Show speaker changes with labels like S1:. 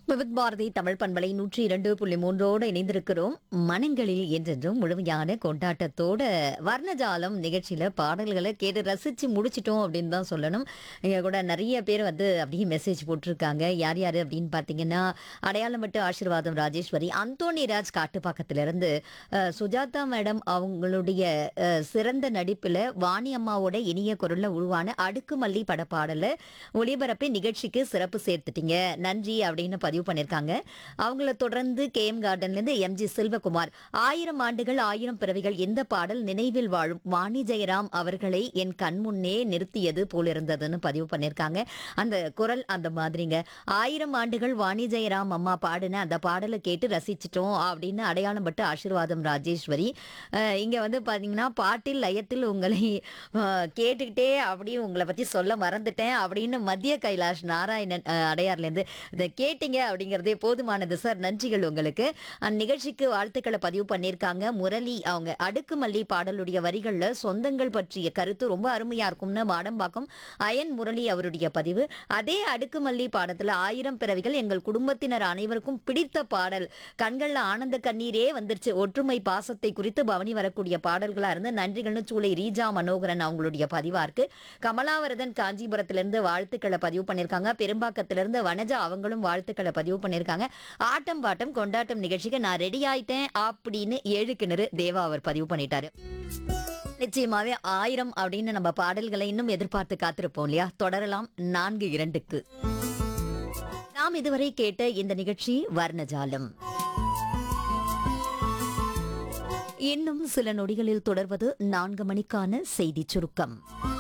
S1: விவித் பாரதி தமிழ் பண்பலை நூற்றி இரண்டு புள்ளி மூன்றோடு இணைந்திருக்கிறோம் மனங்களில் என்றென்றும் முழுமையான கொண்டாட்டத்தோட வர்ணஜாலம் நிகழ்ச்சியில பாடல்களை கேட்டு ரசிச்சு முடிச்சிட்டோம் அப்படின்னு தான் சொல்லணும் இங்க கூட நிறைய பேர் வந்து அப்படியே மெசேஜ் போட்டிருக்காங்க யார் யார் அப்படின்னு பார்த்தீங்கன்னா அடையாளம் விட்டு ஆசீர்வாதம் ராஜேஸ்வரி அந்தோணி ராஜ் காட்டுப்பாக்கத்திலிருந்து அஹ், சுஜாதா மேடம் அவங்களுடைய அஹ், சிறந்த நடிப்புல வாணி அம்மாவோட இனிய குரல்ல உருவான அடுக்குமல்லி பட பாடலை ஒளிபரப்பி நிகழ்ச்சிக்கு சிறப்பு சேர்த்துட்டீங்க நன்றி அப்படின்னு பதிவு பண்ணியிருக்காங்க அவங்கள தொடர்ந்து கே எம் கார்டன்லேருந்து எம்ஜி செல்வகுமார் ஆயிரம் ஆண்டுகள் ஆயிரம் பிறவிகள் இந்த பாடல் நினைவில் வாழும் வாணி ஜெயராம் அவர்களை என் கண் முன்னே நிறுத்தியது போல் இருந்ததுன்னு பதிவு பண்ணியிருக்காங்க அந்த குரல் அந்த மாதிரிங்க ஆயிரம் ஆண்டுகள் வாணி ஜெயராம் அம்மா பாடின அந்த பாடலை கேட்டு ரசிச்சிட்டோம் அப்படின்னு அடையாளம் பட்டு ஆசீர்வாதம் ராஜேஸ்வரி அஹ் இங்க வந்து பாத்தீங்கன்னா பாட்டில் லயத்தில் உங்களை அஹ், கேட்டுக்கிட்டே அப்படியே உங்களை பத்தி சொல்ல மறந்துட்டேன் அப்படின்னு மத்திய கைலாஷ் நாராயணன் அஹ், அடையார்லேருந்து இதை கேட்டீங்க அப்படிங்கிறதே போதுமானது சார் நன்றிகள் உங்களுக்கு அந்நிகழ்ச்சிக்கு வாழ்த்துக்களை பதிவு பண்ணியிருக்காங்க முரளி அவங்க அடுக்குமல்லி பாடலுடைய வரிகள்ல சொந்தங்கள் பற்றிய கருத்து ரொம்ப அருமையா இருக்கும்னு மாடம்பாக்கம் அயன் முரளி அவருடைய பதிவு அதே அடுக்குமல்லி பாடத்துல ஆயிரம் பிறவிகள் எங்கள் குடும்பத்தினர் அனைவருக்கும் பிடித்த பாடல் கண்கள்ல ஆனந்த கண்ணீரே வந்துருச்சு ஒற்றுமை பாசத்தை குறித்து பவனி வரக்கூடிய பாடல்களா இருந்து நன்றிகள்னு சூளை ரீஜா மனோகரன் அவங்களுடைய பதிவா இருக்கு கமலாவரதன் காஞ்சிபுரத்திலிருந்து வாழ்த்துக்களை பதிவு பண்ணியிருக்காங்க பெரும்பாக்கத்திலிருந்து வனஜா அவங்களும் வாழ்த்துக்களை பதிவு பண்ணியிருக்காங்க ஆட்டம் பாட்டம் கொண்டாட்டம் நிகழ்ச்சிக்கு நான் ரெடி ஆயிட்டேன் அப்படின்னு ஏழு கிணறு தேவா அவர் பதிவு பண்ணிட்டாரு நிச்சயமாவே ஆயிரம் அப்படின்னு நம்ம பாடல்களை இன்னும் எதிர்பார்த்து காத்திருப்போம் இல்லையா தொடரலாம் நான்கு இரண்டுக்கு நாம் இதுவரை கேட்ட இந்த நிகழ்ச்சி வர்ணஜாலம் இன்னும் சில நொடிகளில் தொடர்வது நான்கு மணிக்கான செய்திச் சுருக்கம்